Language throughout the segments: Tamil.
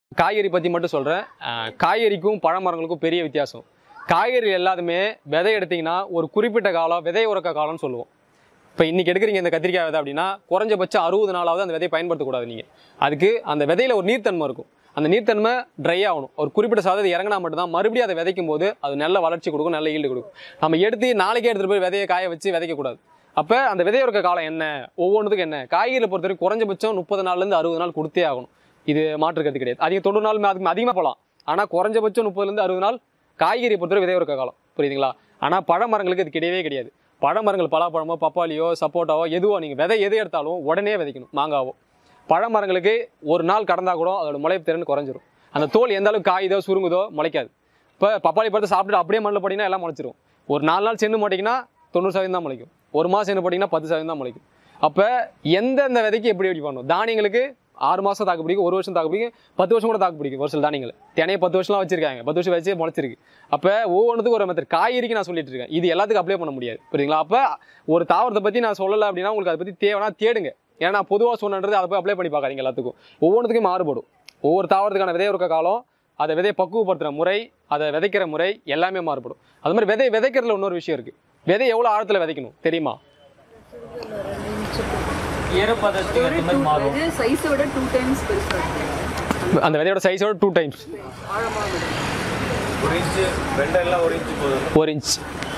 காய்கறி பற்றி மட்டும் சொல்கிறேன் காய்கறிக்கும் பழ மரங்களுக்கும் பெரிய வித்தியாசம் காய்கறி எல்லாத்துமே விதை எடுத்தீங்கன்னா ஒரு குறிப்பிட்ட காலம் விதை உறக்க காலம்னு சொல்லுவோம் இப்போ இன்னைக்கு எடுக்கிறீங்க இந்த கத்திரிக்காய் விதை அப்படின்னா குறைஞ்சபட்சம் அறுபது நாளாவது அந்த விதையை பயன்படுத்தக்கூடாது நீங்கள் அதுக்கு அந்த விதையில ஒரு நீர்த்தன்மை இருக்கும் அந்த நீர்த்தன்மை ட்ரை ஆகணும் ஒரு குறிப்பிட்ட சதவீதம் இறங்கினா மட்டும்தான் மறுபடியும் அதை விதைக்கும் போது அது நல்ல வளர்ச்சி கொடுக்கும் நல்ல ஈல்டு கொடுக்கும் நம்ம எடுத்து நாளைக்கே எடுத்துகிட்டு போய் விதையை காய வச்சு விதைக்கக்கூடாது அப்போ அந்த விதை இருக்க காலம் என்ன ஒவ்வொன்றுத்துக்கும் என்ன காய்கறியை பொறுத்தவரைக்கும் குறைஞ்சபட்சம் முப்பது நாள்லேருந்து அறுபது நாள் கொடுத்தே ஆகணும் இது மாற்று கருத்து கிடையாது அதிகம் தொண்ணூறு நாள் அதுக்கு அதிகமாக போகலாம் ஆனால் குறைஞ்சபட்சம் முப்பதுலேருந்து அறுபது நாள் காய்கறியை பொறுத்தவரை விதை இருக்க காலம் புரியுதுங்களா ஆனால் பழ மரங்களுக்கு இது கிடையவே கிடையாது பழ மரங்கள் பலாப்பழமோ பப்பாளியோ சப்போட்டாவோ எதுவோ நீங்கள் விதை எது எடுத்தாலும் உடனே விதைக்கணும் மாங்காவோ பழ மரங்களுக்கு ஒரு நாள் கடந்தா கூட அதோட முளைப்பு திறன் குறைஞ்சிரும் அந்த தோல் எந்த அளவுக்கு காயுதோ சுருங்குதோ முளைக்காது இப்போ பப்பாளி பழத்தை சாப்பிட்டுட்டு அப்படியே மண்ணில் போட்டிங்கன்னா எல்லாம் முளைச்சிரும் ஒரு நாலு நாள் சென்று போட்டிங்கன்னா தொண்ணூறு சதவீதம் தான் முளைக்கும் ஒரு மாதம் சென்று போட்டிங்கன்னா பத்து சதவீதம் தான் முளைக்கும் அப்போ எந்தெந்த விதைக்கு எப்படி எப்படி பண்ணணும் தானியங்களுக்கு ஆறு மாதம் தாக்கு பிடிக்கும் ஒரு வருஷம் தாக்கு பிடிக்கும் பத்து வருஷம் கூட தாக்கு பிடிக்கும் ஒரு சில தானியங்கள் தினையை பத்து வருஷம்லாம் வச்சிருக்காங்க பத்து வருஷம் வச்சு முளைச்சிருக்கு அப்போ ஒவ்வொன்றுத்துக்கும் ஒரு மெத்தட் காய்கறிக்கு நான் சொல்லிட்டு இருக்கேன் இது எல்லாத்துக்கும் அப்ளை பண்ண முடியாது புரியுதுங்களா அப்போ ஒரு தாவரத்தை பற்றி நான் சொல்லலை அப்படின்னா உங்களுக்கு அதை பற்றி தேவைன்னா தேடுங்க ஏன்னா நான் பொதுவாக சொன்னது அதை போய் அப்ளை பண்ணி பார்க்காதீங்க எல்லாத்துக்கும் ஒவ்வொன்றுத்துக்கும் மாறுபடும் ஒவ்வொரு தாவரத்துக்கான விதை இருக்க காலம் அதை விதையை பக்குவப்படுத்துகிற முறை அதை விதைக்கிற முறை எல்லாமே மாறுபடும் அது மாதிரி விதை விதைக்கிறதுல இன்னொரு விஷயம் இருக்குது விதை எவ்வளோ ஆழத்தில் விதைக்கணும் தெரியுமா ஈரப்பதத்துக்கு ஏற்ற மாதிரி மாறும் இது சைஸை விட டூ டைம்ஸ் பெருசா இருக்கு அந்த விதையோட சைஸோட டூ டைம்ஸ் ஆழமா விட ஒரு இன்ச்சு வெண்டெல்லாம் ஒரு இன்ச்சு போதும் ஒரு இன்ச்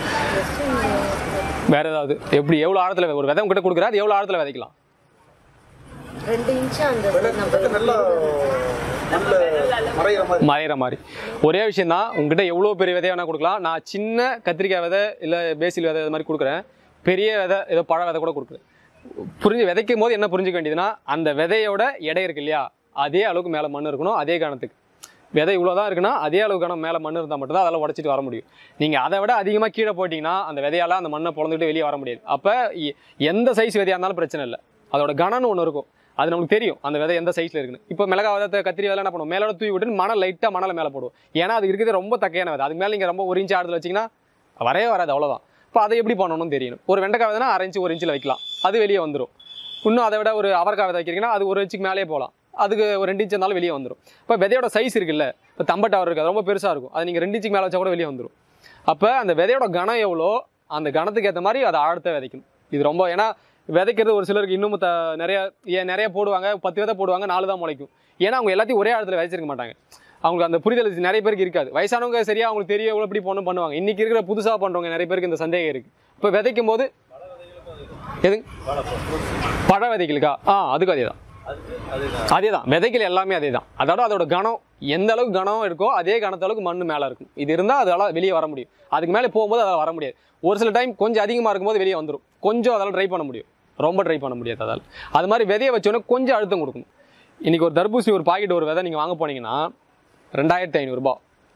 வேற ஏதாவது எப்படி எவ்வளோ ஆழத்தில் ஒரு விதை உங்ககிட்ட கொடுக்குறா அது எவ்வளோ ஆழத்தில் விதைக்கலாம் ரெண்டு இன்ச்சு அந்த நம்ம நல்லா நல்ல மறைகிற மாதிரி மறையிற மாதிரி ஒரே விஷயம் தான் உங்ககிட்ட எவ்வளோ பெரிய விதை வேணால் கொடுக்கலாம் நான் சின்ன கத்திரிக்காய் விதை இல்லை பேசில் விதை இது மாதிரி கொடுக்குறேன் பெரிய விதை ஏதோ பழ விதை கூட கொடுக்குறேன் புரிஞ்சு விதைக்கும் போது என்ன புரிஞ்சுக்க வேண்டியதுன்னா அந்த விதையோட எடை இருக்கு இல்லையா அதே அளவுக்கு மேலே மண் இருக்கணும் அதே கணத்துக்கு விதை இவ்வளோ தான் இருக்குன்னா அதே அளவுக்கான மேலே மண் இருந்தால் மட்டும்தான் அதெல்லாம் உடச்சிட்டு வர முடியும் நீங்கள் அதை விட அதிகமாக கீழே போட்டிங்கன்னா அந்த விதையால அந்த மண்ணை பொழந்துட்டு வெளியே வர முடியாது அப்போ எந்த சைஸ் விதையாக இருந்தாலும் பிரச்சனை இல்லை அதோட கணம்னு ஒன்று இருக்கும் அது நமக்கு தெரியும் அந்த விதை எந்த சைஸில் இருக்குன்னு இப்போ மிளகா விதத்தை கத்திரி விதை என்ன பண்ணுவோம் மேலோட தூவி விட்டு மணல் லைட்டாக மணலை மேலே போடுவோம் ஏன்னா அது இருக்கிறது ரொம்ப தக்கையான விதை அதுக்கு மேலே நீங்கள் ரொம்ப ஒரு இன்ச்சு ஆடுதல் வச்சிங்கன்னா வரவே வராது அவ்வளோதான் இப்போ அதை எப்படி பண்ணணும்னு தெரியணும் ஒரு வெண்டைக்காய் விதைனா அரை இன்ச்சு ஒரு இன்ச்சில் வைக்கலாம் அது வெளியே வந்துடும் இன்னும் அதை விட ஒரு அவரைக்காய் விதை வைக்கிறீங்கன்னா அது ஒரு இன்ச்சுக்கு மேலே போகலாம் அதுக்கு ஒரு ரெண்டு இன்ச் இருந்தாலும் வெளியே வந்துடும் இப்போ விதையோட சைஸ் இருக்குல்ல இப்போ தம்பட்டவர் இருக்குது அது ரொம்ப பெருசாக இருக்கும் அது நீங்கள் ரெண்டு இன்ச்சுக்கு மேலே வச்சா கூட வெளியே வந்துடும் அப்போ அந்த விதையோட கனம் எவ்வளோ அந்த கணத்துக்கு ஏற்ற மாதிரி அதை ஆழத்தை விதைக்கணும் இது ரொம்ப ஏன்னா விதைக்கிறது ஒரு சிலருக்கு இன்னும் த நிறைய ஏன் நிறைய போடுவாங்க பத்து விதை போடுவாங்க நாலு தான் முளைக்கும் ஏன்னா அவங்க எல்லாத்தையும் ஒரே இடத்துல விதைச்சிருக்க மாட்டாங்க அவங்களுக்கு அந்த புரிதல் நிறைய பேருக்கு இருக்காது வயசானவங்க சரியா அவங்களுக்கு தெரியும் எவ்வளோ எப்படி போகணும் பண்ணுவாங்க இன்னைக்கு இருக்கிற புதுசாக பண்ணுறவங்க நிறைய பேருக்கு இந்த சந்தேகம் இருக்குது இப்போ விதைக்கும் போது எது பழ விதைகளுக்கா ஆ அதுக்கு அதே தான் அதே தான் விதைகள் எல்லாமே அதே தான் அதோட அதோட கணம் எந்த அளவுக்கு கனம் இருக்கோ அதே கணத்த அளவுக்கு மண் மேலே இருக்கும் இது இருந்தால் அதெல்லாம் வெளியே வர முடியும் அதுக்கு மேலே போகும்போது அதால் வர முடியாது ஒரு சில டைம் கொஞ்சம் அதிகமாக இருக்கும்போது வெளியே வந்துடும் கொஞ்சம் அதால் ட்ரை பண்ண முடியும் ரொம்ப ட்ரை பண்ண முடியாது அதால் அது மாதிரி விதையை வச்சோன்னே கொஞ்சம் அழுத்தம் கொடுக்கணும் இன்றைக்கி ஒரு தர்பூசணி ஒரு பாக்கெட் ஒரு விதை நீங்கள் வாங்க போனீங்கன்னா ரெண்டாயிரத்தி ஐநூறுரூபா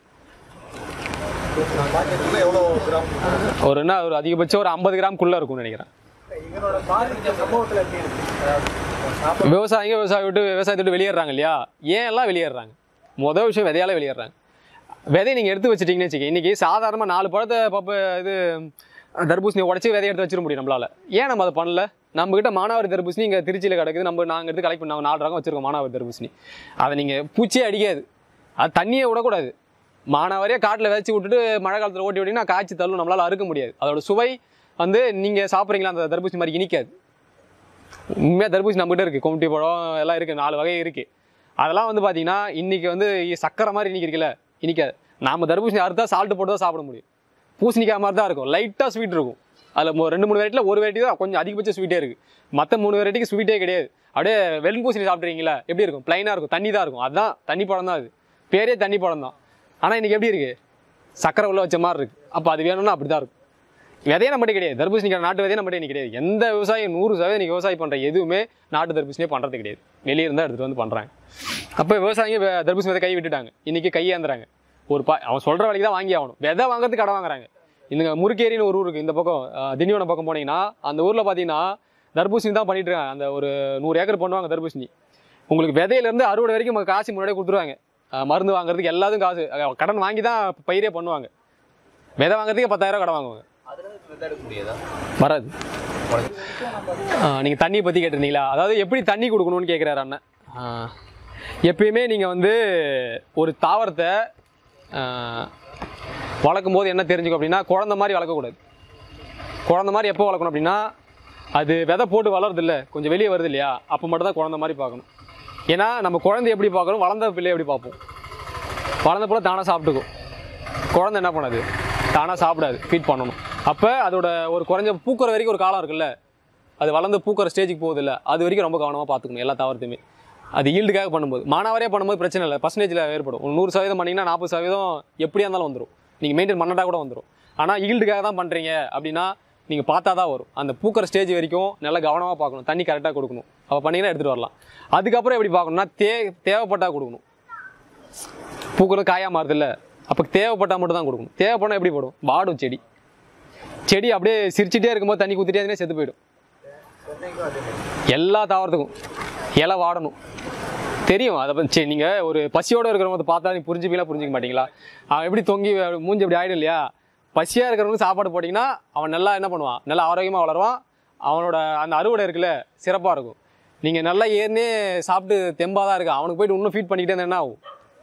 பாக்கெட்டுல எவ்வளோ கிராம் ஒரு என்ன ஒரு அதிகபட்சம் ஒரு ஐம்பது கிராம்குள்ளே இருக்கும்னு நினைக்கிறேன் இதனோட பாதிப்பு சம்பவத்தில் எப்படி இருக்கு அதாவது சாப்பிட விவசாயிங்க விவசாயம் விட்டு விவசாயத்தை விட்டு வெளியேறாங்க இல்லையா ஏன் எல்லாம் வெளியேறாங்க மொதல் விஷயம் விதையால வெளியேறாங்க விதையை நீங்கள் எடுத்து வச்சிட்டீங்கன்னு வச்சுக்க இன்றைக்கி சாதாரணமாக நாலு பழத்தை பப்பு இது தர்பூசணியை உடச்சி விதையை எடுத்து வச்சிட முடியும் நம்மளால ஏன் நம்ம அதை பண்ணல நம்மகிட்ட மானாவாரி தர்பூசணி இங்கே திருச்சியில் கிடக்குது நம்ம நாங்கள் எடுத்து கலெக்ட் பண்ண நாலு ரகம் வச்சிருக்கோம் மானாவாரி தர்பூசணி அதை நீங்கள் பூச்சியே அடிக்காது அது தண்ணியை விடக்கூடாது மானாவாரியாக காட்டில் விதைச்சி விட்டுட்டு மழை காலத்தில் ஓட்டி விட்டிங்கன்னா காய்ச்சி தள்ளும் நம்மளால் அறுக்க முடியாது அதோட சுவை வந்து நீங்கள் சாப்பிட்றீங்களா அந்த தர்பூசணி மாதிரி இனிக்காது உண்மையாக தர்பூசணி நம்மகிட்ட இருக்குது கொமட்டி பழம் எல்லாம் இருக்குது நாலு வகை இருக்குது அதெல்லாம் வந்து பார்த்தீங்கன்னா இன்றைக்கி வந்து சக்கரை மாதிரி இன்னைக்கு இருக்குல்ல இனிக்காது நாம தர்பூசணி அறுத்தா சால்ட்டு போட்டு தான் சாப்பிட முடியும் பூசணிக்காய் மாதிரி தான் இருக்கும் லைட்டாக ஸ்வீட் இருக்கும் அதில் ரெண்டு மூணு வெரைட்டியில் ஒரு வெரைட்டி தான் கொஞ்சம் அதிகபட்ச ஸ்வீட்டே இருக்குது மற்ற மூணு வெரைட்டிக்கு ஸ்வீட்டே கிடையாது அப்படியே வெள்ளம் பூசணி சாப்பிட்றீங்களா எப்படி இருக்கும் ப்ளைனாக இருக்கும் தண்ணி தான் இருக்கும் அதுதான் தண்ணி பழம் தான் அது பேரே தண்ணி பழம் தான் ஆனால் இன்றைக்கி எப்படி இருக்குது சக்கரை உள்ள வச்ச மாதிரி இருக்குது அப்போ அது வேணும்னா அப்படி தான் இருக்கும் விதையே நம்மகிட்ட கிடையாது தர்பூசணிக்கான நாட்டு விதையே நம்மகிட்ட இன்னைக்கு கிடையாது எந்த விவசாயம் நூறு சதவீதம் இன்னைக்கு விவசாயம் பண்ணுற எதுவுமே நாட்டு தர்பூசணியே பண்ணுறது கிடையாது வெளியே இருந்தால் எடுத்துகிட்டு வந்து பண்ணுறாங்க அப்போ விவசாயிங்க வே- தர்பூசணி விதை கை விட்டுட்டாங்க இன்னைக்கு கையேந்துறாங்க ஒரு பா அவன் சொல்கிற வேலைக்கு தான் வாங்கி ஆகணும் விதை வாங்குறதுக்கு கடை வாங்குறாங்க இந்த முறுக்கேரின்னு ஒரு ஊர் இருக்குது இந்த பக்கம் அஹ், திண்டிவனம் பக்கம் போனீங்கன்னா அந்த ஊரில் பார்த்தீங்கன்னா தர்பூசணி தான் பண்ணிட்டு இருக்காங்க அந்த ஒரு நூறு ஏக்கர் பண்ணுவாங்க தர்பூசணி உங்களுக்கு விதையிலேருந்து அறுவடை வரைக்கும் உங்களுக்கு காசு முன்னாடியே கொடுத்துருவாங்க அஹ், மருந்து வாங்குறதுக்கு எல்லாத்துக்கும் காசு அஹ், கடன் வாங்கி தான் பயிரே பண்ணுவாங்க விதை வாங்குறதுக்கு பத்தாயிரம் கடன் வாங்குவாங்க அதுல இருந்து விதை எடுக்க முடியாதா வராது நீங்கள் தண்ணியை பற்றி கேட்டிருந்தீங்களா அதாவது எப்படி தண்ணி கொடுக்கணும்னு கேட்குறாரு அண்ணன் ஆ. எப்பயுமே நீங்கள் வந்து ஒரு தாவரத்தை ஆஹ், வளர்க்கும் போது என்ன தெரிஞ்சுக்கும் அப்படின்னா குழந்த மாதிரி வளர்க்கக்கூடாது குழந்த மாதிரி எப்போ வளர்க்கணும் அப்படின்னா அது விதை போட்டு வளருது இல்லை கொஞ்சம் வெளியே வருது இல்லையா அப்போ மட்டும் தான் குழந்த மாதிரி பார்க்கணும் ஏன்னா நம்ம குழந்தை எப்படி பார்க்கணும் வளர்ந்த பிள்ளை எப்படி பார்ப்போம் வளர்ந்த பிள்ளை தானாக சாப்பிட்டுக்கும் குழந்தை என்ன பண்ணாது தானாக சாப்பிடாது ஃபீட் பண்ணணும் அப்போ அதோட ஒரு குறைஞ்ச பூக்கிற வரைக்கும் ஒரு காலம் இருக்குல்ல அது வளர்ந்து பூக்கிற ஸ்டேஜுக்கு போகுது இல்லை அது வரைக்கும் ரொம்ப கவனமாக பார்த்துக்கணும் எல்லா தாவரத்தையுமே அது ஈல்டுக்காக பண்ணும்போது மானாவாரியாக பண்ணும்போது பிரச்சனை இல்லை பர்சன்டேஜில் ஏற்படும் ஒரு நூறு சதவீதம் பண்ணிங்கன்னா நாற்பது சதவீதம் எப்படியா இருந்தாலும் வந்துடும் நீங்கள் மெயின்டைன் பண்ணட்டா கூட வந்துடும் ஆனால் ஈல்டுக்காக தான் பண்ணுறீங்க அப்படின்னா நீங்கள் பார்த்தா தான் வரும் அந்த பூக்கிற ஸ்டேஜ் வரைக்கும் நல்லா கவனமாக பார்க்கணும் தண்ணி கரெக்டாக கொடுக்கணும் அப்போ பண்ணிங்கன்னா எடுத்துகிட்டு வரலாம் அதுக்கப்புறம் எப்படி பார்க்கணும்னா தே தேவைப்பட்டா கொடுக்கணும் பூக்கிறது காயாக மாறுதில்ல அப்போ தேவைப்பட்டால் மட்டும் தான் கொடுக்கணும் தேவைப்படா எப்படி போடும் வாடும் செடி செடி அப்படியே சிரிச்சிட்டே இருக்கும்போது தண்ணி ஊற்றிட்டே இருந்தே செத்து போயிடும் எல்லா தாவரத்துக்கும் இலை வாடணும் தெரியும் அதை பற்றி சரி நீங்கள் ஒரு பசியோடு இருக்கிறவங்க பார்த்தா நீ புரிஞ்சுப்பீங்களா புரிஞ்சுக்க மாட்டீங்களா அவன் எப்படி தொங்கி மூஞ்சி எப்படி ஆகிடும் இல்லையா பசியாக இருக்கிறவனுக்கு சாப்பாடு போட்டிங்கன்னா அவன் நல்லா என்ன பண்ணுவான் நல்லா ஆரோக்கியமாக வளருவான் அவனோட அந்த அறுவடை இருக்குல்ல சிறப்பாக இருக்கும் நீங்கள் நல்லா ஏற்னே சாப்பிட்டு தெம்பாக தான் இருக்கு அவனுக்கு போயிட்டு இன்னும் ஃபீட் பண்ணிக்கிட்டே இருந்தா என்ன ஆகும்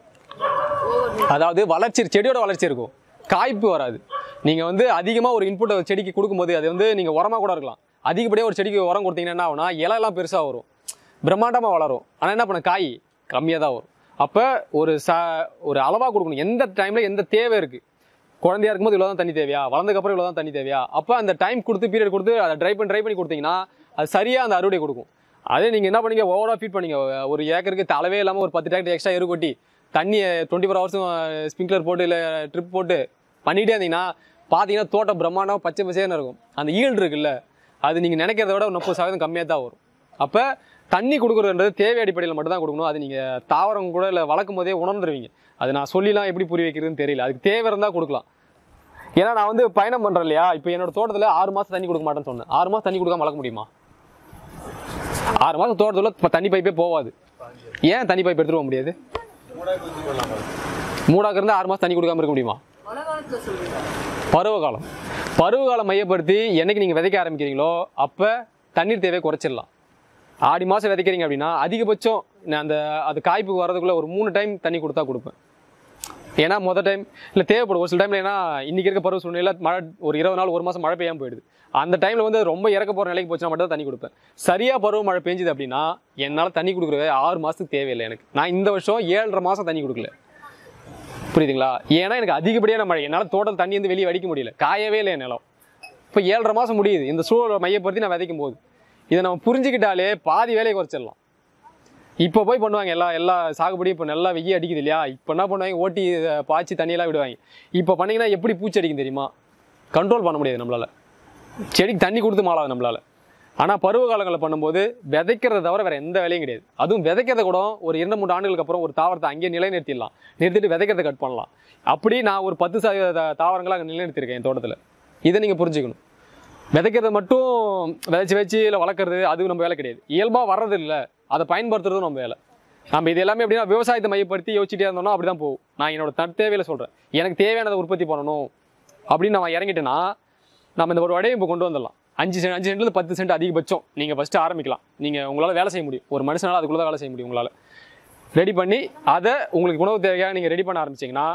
அதாவது வளர்ச்சி செடியோட வளர்ச்சி இருக்கும் காய்ப்பு வராது நீங்கள் வந்து அதிகமாக ஒரு இன்புட்டை செடிக்கு கொடுக்கும்போது அது வந்து நீங்கள் உரமாக கூட இருக்கலாம் அதிகப்படியாக ஒரு செடிக்கு உரம் கொடுத்தீங்கன்னா என்ன ஆகும்னா இலையெல்லாம் பெருசாக வரும் பிரம்மாண்டமாக வளரும் ஆனால் என்ன பண்ண காய் கம்மியாக தான் வரும் அப்போ ஒரு ச ஒரு அளவாக கொடுக்கணும் எந்த டைமில் எந்த தேவை இருக்குது குழந்தையா இருக்கும்போது இவ்வளோ தான் தண்ணி தேவையா வளர்ந்ததுக்கப்புறம் இவ்வளோ தான் தண்ணி தேவையா அப்போ அந்த டைம் கொடுத்து பீரியட் கொடுத்து அதை ட்ரை பண்ணி ட்ரை பண்ணி கொடுத்தீங்கன்னா அது சரியாக அந்த அறுவடை கொடுக்கும் அதே நீங்கள் என்ன பண்ணீங்க ஓவராக ஃபீட் பண்ணீங்க ஒரு ஏக்கருக்கு அளவே இல்லாமல் ஒரு பத்து டிராக்டர் எக்ஸ்ட்ரா எரு கொட்டி தண்ணியை டுவெண்ட்டி ஃபோர் ஹவர்ஸும் ஸ்ப்ரிங்க்லர் போட்டு இல்லை ட்ரிப் போட்டு பண்ணிகிட்டே இருந்தீங்கன்னா பார்த்தீங்கன்னா தோட்டம் பிரம்மாண்டம் பச்சை பசேன்னு இருக்கும் அந்த ஈல்டு இருக்குல்ல அது நீங்கள் நினைக்கிறத விட ஒரு முப்பது சதவீதம் கம்மியாக தான் வரும் அப்போ தண்ணி கொடுக்குறதுன்றது தேவை அடிப்படையில் மட்டும் தான் கொடுக்கணும் அது நீங்கள் தாவரம் கூட இல்லை வளர்க்கும் போதே உணர்ந்துருவீங்க அது நான் சொல்லிலாம் எப்படி புரிய வைக்கிறதுன்னு தெரியல அதுக்கு தேவை இருந்தால் கொடுக்கலாம் ஏன்னா நான் வந்து பயணம் பண்ணுறேன் இல்லையா இப்போ என்னோட தோட்டத்தில் ஆறு மாதம் தண்ணி கொடுக்க மாட்டேன்னு சொன்னேன் ஆறு மாதம் தண்ணி கொடுக்காம வளர்க்க முடியுமா ஆறு மாதம் தோட்டத்தில் இப்போ தண்ணி பைப்பே போகாது ஏன் தண்ணி பைப் எடுத்துட்டு போக முடியாது மூடாக்கு இருந்து ஆறு மாதம் தண்ணி கொடுக்காம இருக்க முடியுமா மழை காலத்துல சொல்லுங்க பருவ காலம் பருவ காலம் மையப்படுத்தி என்னைக்கு நீங்கள் விதைக்க ஆரம்பிக்கிறீங்களோ அப்போ தண்ணீர் தேவையை குறைச்சிடலாம் ஆடி மாதம் விதைக்கிறீங்க அப்படின்னா அதிகபட்சம் நான் அந்த அது காய்ப்புக்கு வரதுக்குள்ள ஒரு மூணு டைம் தண்ணி கொடுத்தா கொடுப்பேன் ஏன்னா மொதல் டைம் இல்லை தேவைப்படும் ஒரு சில டைமில் ஏன்னா இன்றைக்கி இருக்க பருவ சூழ்நிலையில் மழை ஒரு இருபது நாள் ஒரு மாதம் மழை பெய்யாமல் போயிடுது அந்த டைமில் வந்து அது ரொம்ப இறக்க போகிற நிலைக்கு போச்சுன்னா மட்டும் தான் தண்ணி கொடுப்பேன் சரியாக பருவ மழை பெஞ்சுது அப்படின்னா என்னால் தண்ணி கொடுக்குறது ஆறு மாதத்துக்கு தேவையில்லை எனக்கு நான் இந்த வருஷம் ஏழரை மாதம் தண்ணி கொடுக்கல புரியுதுங்களா ஏன்னா எனக்கு அதிகப்படியான மழை என்னால் தோட்டம் தண்ணி வந்து வெளியே வடிக்க முடியல காயவே இல்லை என் நிலம் இப்போ ஏழரை மாதம் முடியுது இந்த சூழலை மையப்படுத்தி நான் விதைக்கும் போது இதை நம்ம புரிஞ்சுக்கிட்டாலே பாதி வேலையை குறைச்சிடலாம் இப்போ போய் பண்ணுவாங்க எல்லா எல்லா சாகுபடி இப்போ நல்லா வெய்ய அடிக்குது இல்லையா இப்போ என்ன பண்ணுவாங்க ஓட்டி இதை பாய்ச்சி தண்ணியெல்லாம் விடுவாங்க இப்போ பண்ணீங்கன்னா எப்படி பூச்சி அடிக்கும் தெரியுமா கண்ட்ரோல் பண்ண முடியாது நம்மளால செடிக்கு தண்ணி கொடுத்து மாளாது நம்மளால ஆனால் பருவ காலங்களில் பண்ணும்போது விதைக்கிறத தவிர வேற எந்த வேலையும் கிடையாது அதுவும் விதைக்கிறத கூட ஒரு இரண்டு மூணு ஆண்டுகளுக்கு அப்புறம் ஒரு தாவரத்தை அங்கேயே நிலைநிறுத்திடலாம் நிறுத்திட்டு விதைக்கிறத கட் பண்ணலாம் அப்படி நான் ஒரு பத்து சதவீத தா- தாவரங்களை அங்கே நிலைநிறுத்தியிருக்கேன் என் தோட்டத்தில் இதை நீங்கள் புரிஞ்சுக்கணும் விதைக்கிறத மட்டும் விதைச்சி வச்சு இல்லை வளர்க்குறது அது நம்ம வேலை கிடையாது இயல்பாக வர்றது இல்லை அதை பயன்படுத்துறதும் நம்ம வேலை நம்ம இது எல்லாமே எப்படின்னா விவசாயத்தை மையப்படுத்தி யோசிச்சுட்டே இருந்தோம்னா அப்படி தான் போகும் நான் என்னோட தன் தேவையில சொல்கிறேன் எனக்கு தேவையானதை உற்பத்தி பண்ணணும் அப்படின்னு நான் இறங்கிட்டேன்னா நம்ம இந்த ஒரு வடையை கொண்டு வந்துடலாம் அஞ்சு சென்ட் அஞ்சு சென்ட்லேருந்து பத்து சென்ட் அதிகபட்சம் நீங்கள் ஃபஸ்ட்டு ஆரம்பிக்கலாம் நீங்கள் உங்களால் வேலை செய்ய முடியும் ஒரு மனுஷனால அதுக்குள்ளே தான் வேலை செய்ய முடியும் உங்களால் ரெடி பண்ணி அதை உங்களுக்கு உணவு தேவையாக நீங்கள் ரெடி பண்ண ஆரம்பிச்சீங்கன்னா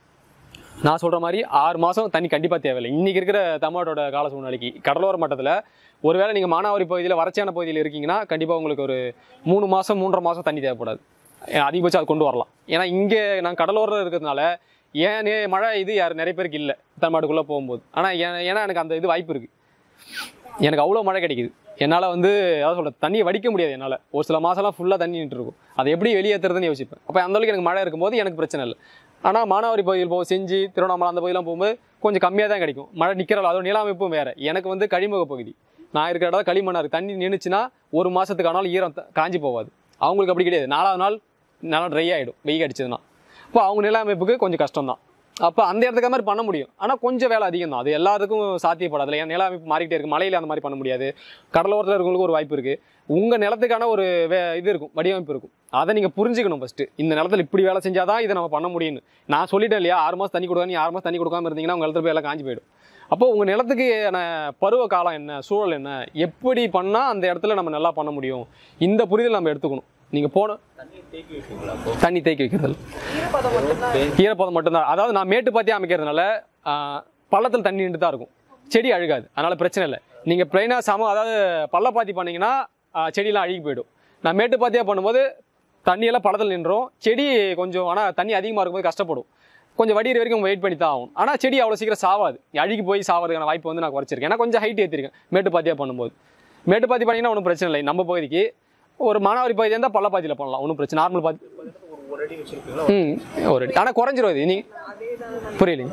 நான் சொல்கிற மாதிரி ஆறு மாதம் தண்ணி கண்டிப்பாக தேவையில்லை இன்றைக்கி இருக்கிற தமிழ்நாட்டோட கால சூழ்நிலைக்கு கடலோர மட்டத்தில் ஒருவேளை நீங்கள் மானாவாரி பகுதியில் வறட்சியான பகுதியில் இருக்கீங்கன்னா கண்டிப்பாக உங்களுக்கு ஒரு மூணு மாதம் மூன்றரை மாதம் தண்ணி தேவைப்படாது ஏன் அதிகபட்சம் அது கொண்டு வரலாம் ஏன்னா இங்கே நான் கடலோரம் இருக்கிறதுனால ஏன் நே- மழை இது யார் நிறைய பேருக்கு இல்லை தமிழ்நாட்டுக்குள்ளே போகும்போது ஆனால் ஏன்னா எனக்கு அந்த இது வாய்ப்பு இருக்குது எனக்கு அவ்வளோ மழை கிடைக்குது என்னால் வந்து அதாவது சொல்கிறேன் தண்ணியை வடிக்க முடியாது என்னால் ஒரு சில மாதம்லாம் ஃபுல்லாக தண்ணி நின்று இருக்கும் அதை எப்படி வெளியேற்றுறதுன்னு யோசிப்பேன் அப்போ அந்த அளவுக்கு எனக்கு மழை இருக்கும்போது எனக்கு பிரச்சனை இல்லை ஆனால் மானாவாரி பகுதியில் போகும் செஞ்சு திருவண்ணாமலை அந்த பகுதியெலாம் போகும்போது கொஞ்சம் கம்மியாக தான் கிடைக்கும் மழை நிற்கிற அதோட நிலாமைப்பும் வேறு எனக்கு வந்து கழிமுக பகுதி நான் இருக்கிற இடம் களிமண்ணாக இருக்குது தண்ணி நின்றுச்சுன்னா ஒரு மாதத்துக்கு ஆனாலும் ஈரம் த- காஞ்சி போகாது அவங்களுக்கு அப்படி கிடையாது நாலாவது நாள் நல்லா ட்ரை ஆகிடும் வெயில் அடிச்சதுன்னா அப்போ அவங்க நில அமைப்புக்கு கொஞ்சம் கஷ்டம் தான் அப்போ அந்த இடத்துக்கு மாதிரி பண்ண முடியும் ஆனால் கொஞ்சம் வேலை அதிகம் தான் அது எல்லாத்துக்கும் சாத்தியப்படாது ஏன் நில அமைப்பு மாறிக்கிட்டே இருக்கு மலையில் அந்த மாதிரி பண்ண முடியாது கடலோரத்தில் இருக்கவங்களுக்கு ஒரு வாய்ப்பு இருக்குது உங்கள் நிலத்துக்கான ஒரு வே இது இருக்கும் வடிவமைப்பு இருக்கும் அதை நீங்கள் புரிஞ்சுக்கணும் ஃபஸ்ட்டு இந்த நிலத்துல இப்படி வேலை செஞ்சால் தான் இதை நம்ம பண்ண முடியும்னு நான் சொல்லிட்டேன் இல்லையா ஆறு மாதம் தண்ணி கொடுக்க நீ ஆறு மாதம் தண்ணி கொடுக்காம இருந்தீங்கன்னா உங்கள் இடத்துல போய் எல்லாம் காஞ்சி போயிடும் அப்போ உங்கள் நிலத்துக்கு என்ன பருவ காலம் என்ன சூழல் என்ன எப்படி பண்ணால் அந்த இடத்துல நம்ம நல்லா பண்ண முடியும் இந்த புரிதல் நம்ம எடுத்துக்கணும் நீங்கள் போன தண்ணி தேக்கி வைப்பீங்களா அப்போ தண்ணி தேக்கி வைக்கிறது ஈரப்பதம் மட்டும்தான் ஈரப்பதம் மட்டும்தான் அதாவது நான் மேட்டு பாத்தியா அமைக்கிறதுனால பள்ளத்தில் தண்ணி நின்று தான் இருக்கும் செடி அழுகாது அதனால பிரச்சனை இல்லை நீங்கள் பிளைனாக சம அதாவது பள்ள பாத்தி பண்ணீங்கன்னா ஆ, செடியெல்லாம் அழுகி போயிடும் நான் மேட்டு பாத்தியா பண்ணும்போது தண்ணியெல்லாம் பள்ளத்தில் நின்றோம் செடி கொஞ்சம் ஆனால் தண்ணி அதிகமாக இருக்கும்போது கஷ்டப்படும் கொஞ்சம் வடிகிற வரைக்கும் வெயிட் பண்ணி தான் ஆகும் ஆனால் செடி அவ்வளோ சீக்கிரம் சாவாது அழுகி போய் சாவதுக்கான வாய்ப்பு வந்து நான் குறைச்சிருக்கேன் ஏன்னா கொஞ்சம் ஹைட் ஏற்றிருக்கேன் மேட்டு பாத்தியா பண்ணும்போது மேட்டு பாத்தி பண்ணிங்கன்னா ஒன்றும் பிரச்சனை இல்லை நம்ம பகுதிக்கு ஒரு மானாவாரி பகுதி இருந்தால் பள்ள பாத்தியில் பண்ணலாம் ஒன்றும் பிரச்சனை நார்மல் பாத்தி ஒரு அடி வச்சிருக்கீங்களா ம் ஒரு அடி ஆனால் குறைஞ்சிரும் இது நீ புரியலைங்க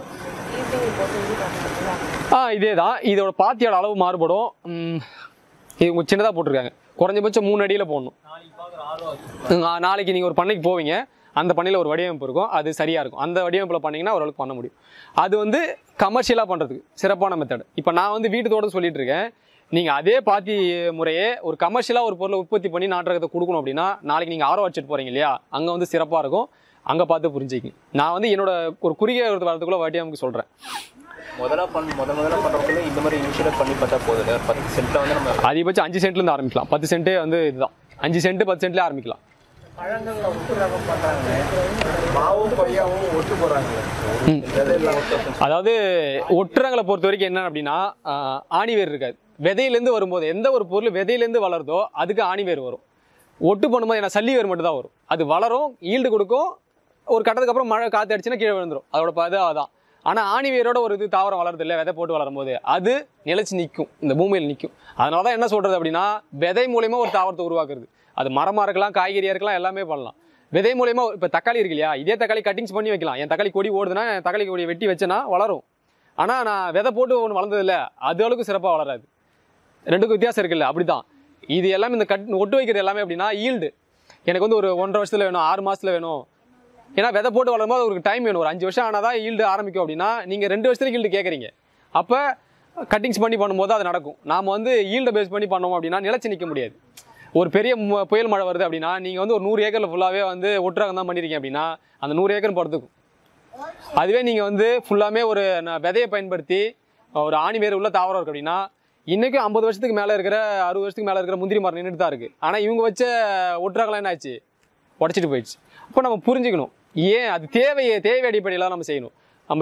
ஆ இதே தான் இதோட பாத்தியோட அளவு மாறுபடும் ம், இது கொஞ்சம் சின்னதாக போட்டிருக்காங்க குறைஞ்சபட்சம் மூணு அடியில் போடணும் நாளைக்கு பார்க்குற ஆர்வம் இருக்கு. ம், ஆ, நாளைக்கு நீங்கள் ஒரு பண்ணைக்கு போவீங்க அந்த பண்ணையில் ஒரு வடிவமைப்பு இருக்கும் அது சரியாக இருக்கும் அந்த வடிவமைப்பில் பண்ணீங்கன்னா ஓரளவுக்கு பண்ண முடியும் அது வந்து கமர்ஷியலாக பண்ணுறதுக்கு சிறப்பான மெத்தட் இப்போ நான் வந்து வீட்டு தோட்டம் சொல்லிட்டு இருக்கேன் நீங்கள் அதே பாத்தி முறையே ஒரு கமர்ஷியலாக ஒரு பொருளை உற்பத்தி பண்ணி நாட்டுறதை கொடுக்கணும் அப்படின்னா நாளைக்கு நீங்கள் ஆரோ அடிச்சிட்டு போகிறீங்க இல்லையா அங்கே வந்து சிறப்பாக இருக்கும் அங்கே பார்த்து புரிஞ்சுக்கிங்க நான் வந்து என்னோட ஒரு குறுகிய வரதுக்குள்ளே வடிவமைப்பு சொல்கிறேன் முதல்ல பண்ண முத முதல்ல பண்ணுறதுக்குள்ள இந்த மாதிரி இனிஷியலாக பண்ணி பார்த்தா போதும் இல்லையா? ஒரு பத்து சென்ட்டில் வந்து நம்ம அதிகபட்சம் அஞ்சு சென்ட்லேருந்து ஆரம்பிக்கலாம் பத்து சென்ட்டே வந்து இதுதான் அஞ்சு சென்ட் பத்து சென்ட்லேயே ஆரம்பிக்கலாம் பழங்கள்ல ஒட்டு ரகம் பண்றாங்க மாவும் கொய்யாவும் ஒட்டு போடுறாங்க விதையெல்லாம் ஒட்டு அதாவது ஒட்டுறங்களை பொறுத்த வரைக்கும் என்ன அப்படின்னா ஆஹ், ஆணிவேர் இருக்காது விதையிலேருந்து வரும்போது எந்த ஒரு பொருள் விதையிலேருந்து வளருதோ அதுக்கு ஆணிவேர் வரும் ஒட்டு பண்ணும்போது என்ன சல்லி வேர் மட்டும் தான் வரும் அது வளரும் ஈல்டு கொடுக்கும் ஒரு கட்டத்துக்கு அப்புறம் மழை காற்று அடிச்சுன்னா கீழே விழுந்துரும் அதோட ப- இது அதான் ஆனால் ஆணிவேரோட ஒரு இது தாவரம் வளருது இல்லை விதை போட்டு வளரும் போது அது நிலைச்சு நிற்கும் இந்த பூமியில் நிற்கும் அதனால தான் என்ன சொல்றது அப்படின்னா விதை மூலியமா ஒரு தாவரத்தை உருவாக்குறது அது மரமாக இருக்கலாம் காய்கறியாக இருக்கலாம் எல்லாமே பண்ணலாம் விதை மூலியமா இப்போ தக்காளி இருக்கு இல்லையா இதே தக்காளி கட்டிங்ஸ் பண்ணி வைக்கலாம் என் தக்காளி கொடி ஓடுதுன்னா என் தக்காளி கொடியை வெட்டி வச்சேன்னா வளரும் ஆனால் நான் விதை போட்டு ஒன்று வளர்ந்தது இல்லை அது அளவுக்கு சிறப்பாக வளராது ரெண்டுக்கும் வித்தியாசம் இருக்குல்ல அப்படிதான் இது எல்லாமே இந்த கட் ஒட்டு வைக்கிறது எல்லாமே அப்படின்னா ஈல்டு எனக்கு வந்து ஒரு ஒன்றரை வருஷத்துல வேணும் ஆறு மாசத்துல வேணும் ஏன்னா விதை போட்டு வளரும்போது ஒரு டைம் வேணும் ஒரு அஞ்சு வருஷம் ஆனால் தான் ஈல்டு ஆரம்பிக்கும் அப்படின்னா நீங்கள் ரெண்டு வருஷத்துல ஈல்டு கேட்குறீங்க அப்போ கட்டிங்ஸ் பண்ணி பண்ணும்போது அது நடக்கும் நாம் வந்து ஈல்டை பேஸ் பண்ணி பண்ணோம் அப்படின்னா நிலைச்சு நிற்க முடியாது ஒரு பெரிய மு- புயல் மழை வருது அப்படின்னா நீங்கள் வந்து ஒரு நூறு ஏக்கரில் ஃபுல்லாகவே வந்து ஒட்டுரகம் தான் பண்ணியிருக்கீங்க அப்படின்னா அந்த நூறு ஏக்கர் படுத்துக்கும் அதுவே நீங்கள் வந்து ஃபுல்லாமே ஒரு ந- விதையை பயன்படுத்தி ஒரு ஆணி வேர் உள்ள தாவரம் இருக்கு அப்படின்னா இன்றைக்கும் ஐம்பது வருஷத்துக்கு மேலே இருக்கிற அறுபது வருஷத்துக்கு மேலே இருக்கிற முந்திரி மரம் நின்றுட்டு தான் இருக்குது ஆனால் இவங்க வச்ச ஒட்டுரகலாம் என்ன ஆச்சு உடச்சிட்டு போயிடுச்சு அப்போ நம்ம புரிஞ்சுக்கணும் ஏன் அது தேவையை தேவை அடிப்படையில் நம்ம செய்யணும் நம்ம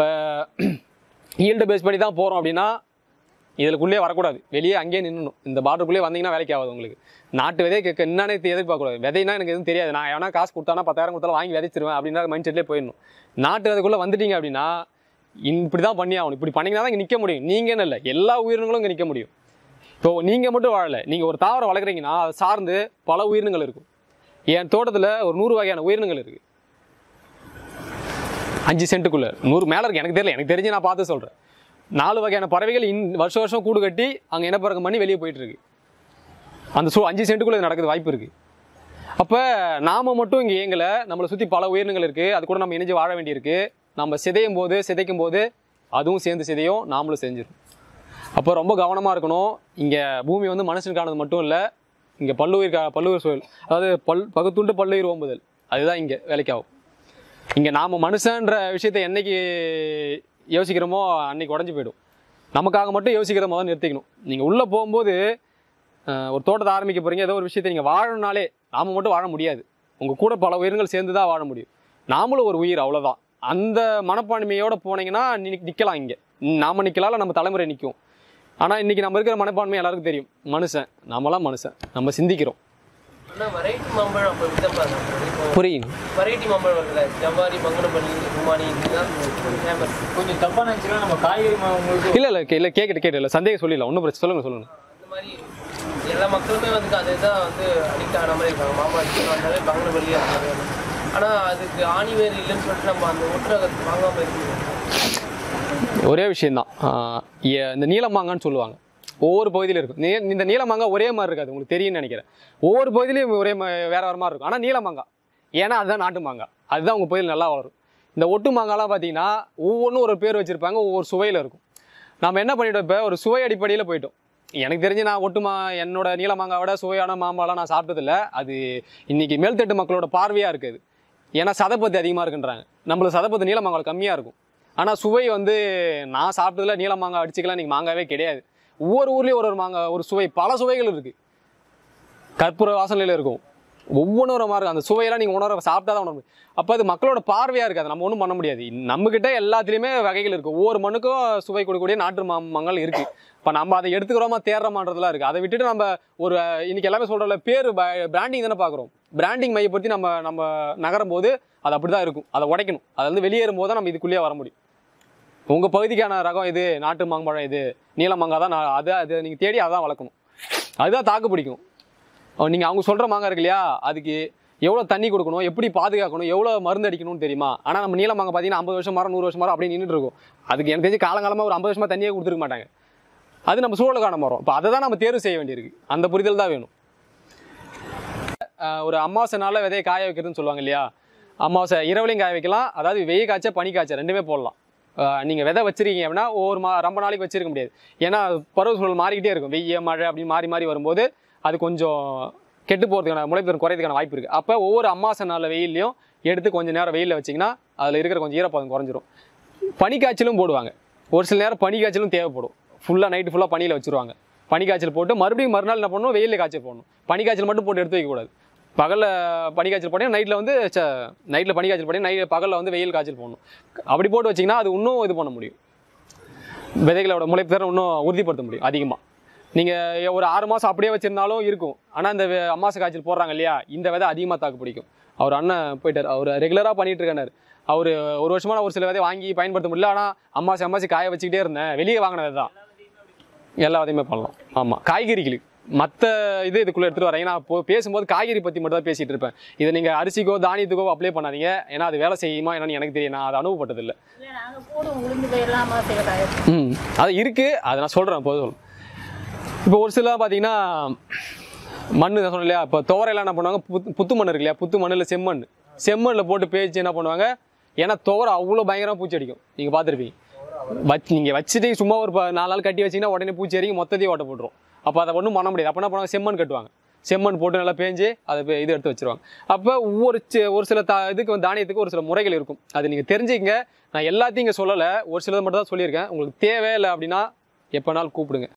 ஈல்டு பேஸ் பண்ணி தான் போகிறோம் அப்படின்னா இதுக்குள்ளே வரக்கூடாது வெளியே அங்கேயே நின்னணும் இந்த பார்டருக்குள்ளே வந்தீங்கன்னா வேலைக்கு ஆகாது உங்களுக்கு நாட்டு விதையை கேட்க என்னன்னே எதிர்பார்க்கக்கூடாது விதைனா எனக்கு எதுவும் தெரியாது நான் எவனா காசு கொடுத்தானா பத்தாயிரம் கொடுத்தாலும் வாங்கி விதைச்சிருவேன் அப்படின்ற மைண்ட் செட்லேயே போயிடணும் நாட்டு விதைக்குள்ளே வந்துட்டீங்க அப்படின்னா இப்படி தான் பண்ணி ஆகணும் இப்படி பண்ணீங்கன்னா தான் இங்கே நிற்க முடியும் நீங்கன்னு இல்லை எல்லா உயிரினங்களும் இங்கே நிற்க முடியும் இப்போ நீங்கள் மட்டும் வாழலை நீங்கள் ஒரு தாவரம் வளர்க்குறீங்கன்னா அதை சார்ந்து பல உயிரினங்கள் இருக்கும் என் தோட்டத்தில் ஒரு நூறு வகையான உயிரினங்கள் இருக்குது அஞ்சு சென்ட்டுக்குள்ள நூறு மேலே இருக்கு எனக்கு தெரியல எனக்கு தெரிஞ்சு நான் பார்த்து சொல்கிறேன் நாலு வகையான பறவைகள் இன் வருஷம் வருஷம் கூடு கட்டி அங்கே இனப்பெருக்கம் பண்ணி வெளியே போயிட்டு இருக்கு அந்த சூ அஞ்சு சென்ட்டுக்குள்ள இது நடக்குது வாய்ப்பு இருக்கு அப்போ நாம மட்டும் இங்கே இயங்கலை நம்மளை சுற்றி பல உயிரினங்கள் இருக்குது அது கூட நம்ம இணைஞ்சு வாழ வேண்டியிருக்கு நம்ம சிதையும் போது சிதைக்கும் போது அதுவும் சேர்ந்து சிதையும் நாமளும் செஞ்சிடும் அப்போ ரொம்ப கவனமாக இருக்கணும் இங்கே பூமி வந்து மனுஷனுக்கானது மட்டும் இல்லை இங்கே பல்லுயிர் கா- பல்லுயிர் சூழல் அதாவது பல் பகுத்துண்டு பல்லுயிர் ஓம்புதல் அதுதான் இங்கே வேலைக்காகும் இங்கே நாம் மனுஷன்ற விஷயத்தை என்னைக்கு யோசிக்கிறோமோ அன்னைக்கு உடஞ்சி போயிடும் நமக்காக மட்டும் யோசிக்கிறத முதல்ல நிறுத்திக்கணும் நீங்கள் உள்ளே போகும்போது அஹ், ஒரு தோட்டத்தை ஆரம்பிக்க போகிறீங்க ஏதோ ஒரு விஷயத்தை நீங்கள் வாழணும்னாலே நாம் மட்டும் வாழ முடியாது உங்கள் கூட பல உயிரினங்கள் சேர்ந்து தான் வாழ முடியும் நாமளும் ஒரு உயிர் அவ்வளோதான் அந்த மனப்பான்மையோட போனீங்கன்னா நிற்கலாம் இங்கே நாம் நிற்கலாம் நம்ம தலைமுறை நிற்கும் ஆனால் இன்றைக்கி நம்ம இருக்கிற மனப்பான்மை எல்லாருக்கும் தெரியும் மனுஷன் நாமெல்லாம் மனுஷன் நம்ம சிந்திக்கிறோம் ஆனால் வெரைட்டி மாம்பழம் அப்போ விதப்பாங்க இப்போ புரியும் வெரைட்டி மாம்பழம் வருதுல்ல ஜவ்வாரி மங்கனப்பள்ளி குமாரி இதுதான் ஃபேமஸ் கொஞ்சம் தப்பாக நினச்சினா நம்ம காய்கறி மா- உங்களுக்கு இல்லை இல்லை இல்லை கேட்கட்டு கேட்டு இல்லை சந்தேகம் சொல்லிடலாம் ஒன்றும் பிரச்சனை சொல்லுங்கள் சொல்லுங்கள் அந்த மாதிரி எல்லா மக்களுமே வந்து அதை தான் வந்து அடிக்ட் ஆன மாதிரி இருக்காங்க மாம்பழம் வந்தாலே பங்கனப்பள்ளி அந்த மாதிரி ஆனால் அதுக்கு ஆணி வேறு இல்லைன்னு சொல்லிட்டு நம்ம அந்த ஒட்டுரகத்தை வாங்காமல் இருக்கணும் ஒரே விஷயம்தான் ஆஹ் எ- இந்த நீலமாங்கான்னு சொல்லுவாங்க ஒவ்வொரு பகுதியிலும் இருக்கும் நீ- இந்த நீலமாங்காய் ஒரே மாதிரி இருக்காது உங்களுக்கு தெரியும்னு நினைக்கிறேன் ஒவ்வொரு பகுதியிலையும் ஒரே மா- வேற வேற மாதிரி இருக்கும் ஆனால் நீலமாங்காய் ஏன்னா அதுதான் நாட்டு மாங்காய் அதுதான் உங்கள் பகுதியில் நல்லா வளரும் இந்த ஒட்டு மாங்காய்லாம் பார்த்தீங்கன்னா ஒவ்வொன்றும் ஒரு பேர் வச்சுருப்பாங்க ஒவ்வொரு சுவையில் இருக்கும் நம்ம என்ன பண்ணிட்டோம் இப்போ ஒரு சுவை அடிப்படையில் போயிட்டோம் எனக்கு தெரிஞ்சு நான் ஒட்டுமா என்னோட நீல மாங்காவோட சுவையான மாம்பழம் நான் சாப்பிட்டதில்ல அது இன்னைக்கு மேல்தட்டு மக்களோட பார்வையாக இருக்குது ஏன்னா சதப்பத்து அதிகமாக இருக்குன்றாங்க நம்மளுக்கு சதப்பத்து நீல மாங்காய் கம்மியாக இருக்கும் ஆனால் சுவை வந்து நான் சாப்பிட்டதுல நீல மாங்காய் அடிச்சுக்கலாம் இன்னைக்கு மாங்காவே கிடையாது ஒவ்வொரு ஊர்லேயும் ஒரு ஒரு மாங்காய் ஒரு சுவை பல சுவைகள் இருக்குது கற்பூர வாசனையில் இருக்கும் ஒவ்வொன்றும் ஒரு மாதிரி அந்த சுவையெல்லாம் நீங்கள் உணர சாப்பிட்டா தான் உணர முடியும் அப்போ அது மக்களோட பார்வையாக இருக்காது நம்ம ஒன்றும் பண்ண முடியாது நம்மக்கிட்ட எல்லாத்துலேயுமே வகைகள் இருக்குது ஒவ்வொரு மண்ணுக்கும் சுவை கொடுக்கக்கூடிய நாட்டு மாமங்கள் இருக்குது இப்போ நம்ம அதை எடுத்துக்கிறோமா தேடுறோமான்றதுலாம் இருக்குது அதை விட்டுட்டு நம்ம ஒரு இன்னைக்கு எல்லாமே சொல்கிறோம்ல பேர் பிராண்டிங் தானே பார்க்குறோம் பிராண்டிங் மையப்படுத்தி நம்ம நம்ம நகரும் போது அது அப்படி தான் இருக்கும் அதை உடைக்கணும் அது வந்து வெளியேறும் போது தான் நம்ம இதுக்குள்ளேயே வர முடியும் உங்கள் பகுதிக்கான ரகம் இது நாட்டு மாம்பழம் இது நீல மாங்காய் தான் நான் அதை அதை நீங்கள் தேடி அதான் வளர்க்கணும் அதுதான் தாக்கு பிடிக்கும் நீங்கள் அவங்க சொல்கிற மாங்காய் இருக்கு இல்லையா அதுக்கு எவ்வளோ தண்ணி கொடுக்கணும் எப்படி பாதுகாக்கணும் எவ்வளோ மருந்து அடிக்கணும்னு தெரியுமா ஆனால் நம்ம நீல மாங்காய் பார்த்தீங்கன்னா ஐம்பது வருஷம் மரம் நூறு வருஷம் மரம் அப்படியே நின்றுட்டு இருக்கும் அதுக்கு எனக்கு தெரிஞ்சு காலங்காலமாக ஒரு ஐம்பது வருஷமாக தண்ணியே கொடுத்துருக்க மாட்டாங்க அது நம்ம சூழலுக்கான மரம் இப்போ அதை தான் நம்ம தேர்வு செய்ய வேண்டியிருக்கு அந்த புரிதல் தான் வேணும் ஆஹ் ஒரு அமாவாசை நாளில் விதையை காய வைக்கிறதுன்னு சொல்லுவாங்க இல்லையா அமாவாசை இரவுலையும் காய வைக்கலாம் அதாவது வெயில் காய்ச்ச பனி காய்ச்ச ரெண்டுமே போடலாம் நீங்கள் விதை வச்சிருக்கீங்க அப்படின்னா ஒவ்வொரு மா ரொம்ப நாளைக்கு வச்சிருக்க முடியாது ஏன்னா பருவ சூழல் மாறிக்கிட்டே இருக்கும் வெய்ய மழை அப்படின்னு மாறி மாறி வரும்போது அது கொஞ்சம் கெட்டு போகிறதுக்கான முளைப்பு குறையதுக்கான வாய்ப்பு இருக்குது அப்போ ஒவ்வொரு அமாவாசை நாளில் வெயிலையும் எடுத்து கொஞ்சம் நேரம் வெயிலில் வச்சிங்கன்னா அதில் இருக்கிற கொஞ்சம் ஈரப்பதம் குறைஞ்சிரும் பனி காய்ச்சலும் போடுவாங்க ஒரு சில நேரம் பனி காய்ச்சலும் தேவைப்படும் ஃபுல்லாக நைட்டு ஃபுல்லாக பனியில் வச்சிருவாங்க பனி காய்ச்சல் போட்டு மறுபடியும் மறுநாள் என்ன பண்ணணும் வெயிலில் காய்ச்சல் போடணும் பனி காய்ச்சல் மட்டும் போட்டு எடுத்து வைக்கக்கூடாது பகலில் பனி காய்ச்சல் போட்டீங்கன்னா நைட்டில் வந்து நைட்டில் பனி காய்ச்சல் போட்டீங்கன்னா நைட் பகலில் வந்து வெயில் காய்ச்சல் போடணும் அப்படி போட்டு வச்சிங்கன்னா அது இன்னும் இது பண்ண முடியும் விதைகளோட முளைப்பு திறன் இன்னும் உறுதிப்படுத்த முடியும் அதிகமாக நீங்கள் ஒரு ஆறு மாதம் அப்படியே வச்சிருந்தாலும் இருக்கும் ஆனால் இந்த வெ- அமாவாசை காய்ச்சல் போடுறாங்க இல்லையா இந்த விதை அதிகமாக தாக்கு பிடிக்கும் அவர் அண்ணன் போயிட்டார் அவர் ரெகுலராக பண்ணிட்டு இருக்காரு அவர் ஒரு வருஷமா நான் ஒரு சில விதை வாங்கி பயன்படுத்த முடியல ஆனால் அம்மாசி அம்மாசி காய வச்சுக்கிட்டே இருந்தேன் வெளியே வாங்கினது தான் எல்லா விதையுமே பண்ணலாம் ஆமாம் காய்கறிகளுக்கு மற்ற இது இதுக்குள்ளே எடுத்துகிட்டு வரேன் ஏன்னா இப்போ பேசும்போது காய்கறி பற்றி மட்டும் தான் பேசிகிட்டு இருப்பேன் இதை நீங்கள் அரிசிக்கோ தானியத்துக்கோ அப்ளை பண்ணாதீங்க ஏன்னா அது வேலை செய்யுமா என்னன்னு எனக்கு தெரியும் நான் அதை அனுபவப்பட்டதில்லை இல்லை நாங்கள் போடுவோம் உளுந்து பயிரெல்லாம் அமாவாசையில் காய ம் அது இருக்குது அதை நான் சொல்கிறேன் போது சொல்றேன் இப்போ ஒரு சில பார்த்தீங்கன்னா மண் நான் சொன்னேன் இல்லையா இப்போ துவரையெல்லாம் என்ன பண்ணுவாங்க புத்து புத்து மண் இருக்கு இல்லையா புத்து மண்ணில் செம்மண் செம்மண்ணில் போட்டு பேச்சு என்ன பண்ணுவாங்க ஏன்னா துவரை அவ்வளோ பயங்கரமாக பூச்சி அடிக்கும் நீங்கள் பார்த்துருப்பீங்க வச்சு நீங்கள் வச்சுட்டு சும்மா ஒரு ப- நாலு நாள் கட்டி வச்சீங்கன்னா உடனே பூச்சி அடிக்கும் மொத்தத்தையும் ஓட்ட போட்டுரும் அப்போ அதை ஒன்றும் பண்ண முடியாது அப்போ என்ன பண்ணுவாங்க செம்மண் கட்டுவாங்க செம்மண் போட்டு நல்லா பேஞ்சு அதை பே- இது எடுத்து வச்சிருவாங்க அப்போ ஒவ்வொரு சி- ஒரு சில தா இதுக்கு வந்து தானியத்துக்கு ஒரு சில முறைகள் இருக்கும் அது நீங்கள் தெரிஞ்சுக்கங்க நான் எல்லாத்தையும் இங்கே சொல்லலை ஒரு சிலது மட்டும் தான் சொல்லியிருக்கேன் உங்களுக்கு தேவை இல்லை அப்படின்னா எப்போனாலும் கூப்பிடுங்க